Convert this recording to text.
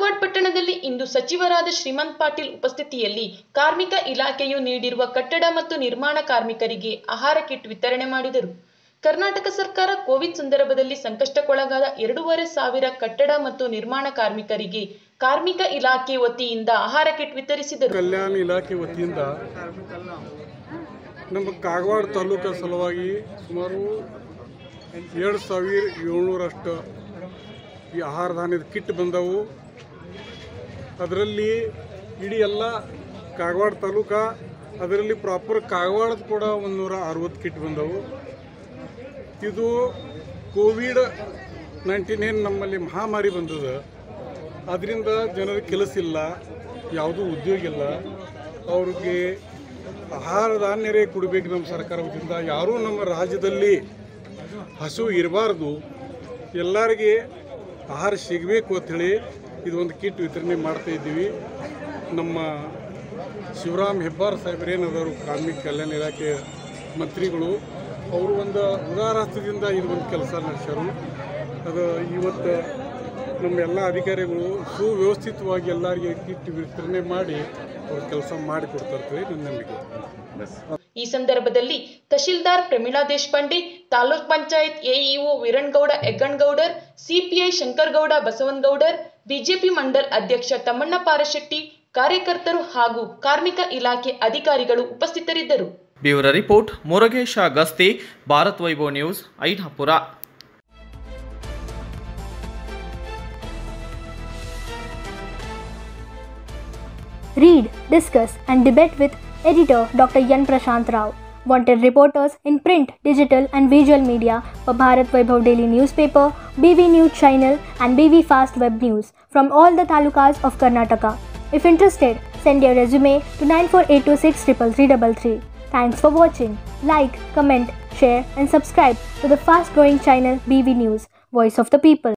ಕಾಗವಾಡ ಪಟ್ಟಣದಲ್ಲಿ ಇಂದು ಸಚಿವರಾದ ಶ್ರೀಮಂತ್ ಪಾಟೀಲ್ ಉಪಸ್ಥಿತಿಯಲ್ಲಿ ಕಾರ್ಮಿಕ ಇಲಾಖೆಯು ನೀಡಿರುವ ಕಟ್ಟಡ ಮತ್ತು ನಿರ್ಮಾಣ ಕಾರ್ಮಿಕರಿಗೆ ಆಹಾರ ಕಿಟ್ ವಿತರಣೆ ಮಾಡಿದರು ಕರ್ನಾಟಕ ಸರ್ಕಾರ ಕೋವಿಡ್ ಸಂದರ್ಭದಲ್ಲಿ ಸಂಕಷ್ಟಕ್ಕೊಳಗಾದ ಎರಡೂವರೆ ಸಾವಿರ ಕಟ್ಟಡ ಮತ್ತು ನಿರ್ಮಾಣ ಕಾರ್ಮಿಕರಿಗೆ ಕಾರ್ಮಿಕ ಇಲಾಖೆ ವತಿಯಿಂದ ಆಹಾರ ಕಿಟ್ ವಿತರಿಸಿದರು ಕಲ್ಯಾಣ ಇಲಾಖೆ ವತಿಯಿಂದ ನಮ್ಮ ಕಾಗವಾಡ ತಾಲೂಕು ಸಲುವಾಗಿ ಸುಮಾರು ಎರಡು ಸಾವಿರ ಏಳ್ನೂರಷ್ಟು ಈ ಆಹಾರ ಧಾನ್ಯದ ಕಿಟ್ ಬಂದವು ಅದರಲ್ಲಿ ಇಡೀ ಎಲ್ಲ ಕಾಗವಾಡ ತಾಲೂಕ ಅದರಲ್ಲಿ ಪ್ರಾಪರ್ ಕಾಗವಾಡದ ಕೂಡ ಒಂದು ನೂರ ಅರವತ್ತು ಕಿಟ್ ಬಂದವು ಇದು ಕೋವಿಡ್ ನೈನ್ಟೀನ್ ಏನು ನಮ್ಮಲ್ಲಿ ಮಹಾಮಾರಿ ಬಂದದ ಅದರಿಂದ ಜನರಿಗೆ ಕೆಲಸ ಇಲ್ಲ ಯಾವುದೂ ಉದ್ಯೋಗ ಇಲ್ಲ ಅವ್ರಿಗೆ ಆಹಾರ ಧಾನ್ಯರೇ ಕೊಡಬೇಕು ನಮ್ಮ ಸರ್ಕಾರ ವತಿಯಿಂದ ಯಾರೂ ನಮ್ಮ ರಾಜ್ಯದಲ್ಲಿ ಹಸು ಇರಬಾರ್ದು ಎಲ್ಲರಿಗೆ ಆಹಾರ ಸಿಗಬೇಕು ಅಂಥೇಳಿ ಇದು ಒಂದು ಕಿಟ್ ವಿತರಣೆ ಮಾಡ್ತಾ ಇದ್ದೀವಿ ನಮ್ಮ ಶಿವರಾಮ್ ಹೆಬ್ಬಾರ್ ಸಾಹೇಬ್ರು ಏನದಾರು ಕಾರ್ಮಿಕ ಕಲ್ಯಾಣ ಇಲಾಖೆ ಮಂತ್ರಿಗಳು ಅವರು ಒಂದು ಉದಾರಹಸ್ತದಿಂದ ಇದು ಒಂದು ಕೆಲಸ ನಡೆಸ್ಯಾರು ಅದು ಇವತ್ತು ನಮ್ಮ ಎಲ್ಲ ಅಧಿಕಾರಿಗಳು ಸುವ್ಯವಸ್ಥಿತವಾಗಿ ಎಲ್ಲರಿಗೆ ಕಿಟ್ ವಿತರಣೆ ಮಾಡಿ ಅವ್ರ ಕೆಲಸ ಮಾಡಿಕೊಡ್ತಾರೆ ನನ್ನ ನಂಬಿಕೆ ಈ ಸಂದರ್ಭದಲ್ಲಿ tahsildar Pramila Deshpande taluk panchayat AEO Veerangouda Hegganagoudar CPI Shankaragouda Basavanagoudar BJP mandal ಅಧ್ಯಕ್ಷ ತಮ್ಮಣ್ಣ ಪಾರಶೆಟ್ಟಿ ಕಾರ್ಯಕರ್ತರು ಹಾಗೂ ಕಾರ್ಮಿಕ ಇಲಾಖೆ ಅಧಿಕಾರಿಗಳು ಉಪಸ್ಥಿತರಿದ್ದರು bureau report Murugesha Gasti Bharat Vaibhav news Ainapura Read, discuss, and debate with editor Dr. Yan Prashant Rao. Wanted reporters in print, digital, and visual media for Bharat Vaibhav Daily Newspaper, BV News Channel, and BV Fast Web News from all the talukas of Karnataka. If interested, send your resume to 94826 Thanks for watching. Like, comment, share, and subscribe to the fast growing channel BV News, Voice of the People.